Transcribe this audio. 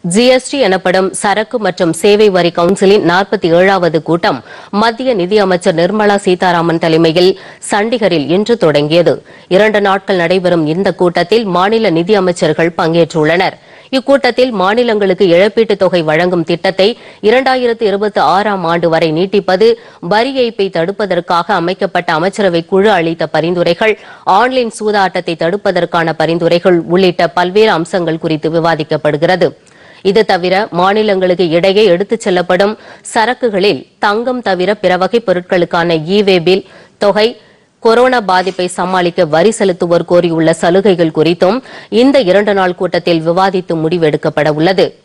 GST எனப்படும் சரக்கு மற்றும் சேவை வரி கவுன்சிலின் நாற்பத்தி ஏழாவது கூட்டம் மத்திய நிதியமைச்சர் நிர்மலா சீதாராமன் தலைமையில் சண்டிகரில் இன்று தொடங்கியது இரண்டு நாட்கள் நடைபெறும் இந்த கூட்டத்தில் மாநில நிதியமைச்சர்கள் பங்கேற்றுள்ளனர் இக்கூட்டத்தில் மாநிலங்களுக்கு இழப்பீட்டுத் தொகை வழங்கும் திட்டத்தை இரண்டாயிரத்து இருபத்தி ஆறாம் ஆண்டு வரை நீட்டிப்பது வரி ஏய்ப்பை தடுப்பதற்காக அமைக்கப்பட்ட அமைச்சரவை குழு அளித்த பரிந்துரைகள் ஆன்லைன் சூதாட்டத்தை தடுப்பதற்கான பரிந்துரைகள் உள்ளிட்ட பல்வேறு அம்சங்கள் குறித்து விவாதிக்கப்படுகிறது இது தவிர மாநிலங்களுக்கு இடையே எடுத்துச் செல்லப்படும் சரக்குகளில் தங்கம் தவிர பிற வகைப் பொருட்களுக்கான இ வே பில் தொகை கொரோனா பாதிப்பை சமாளிக்க வரி செலுத்துவோர் கோரியுள்ள சலுகைகள் குறித்தும் இந்த இரண்டு நாள் கூட்டத்தில் விவாதித்து முடிவெடுக்கப்பட உள்ளது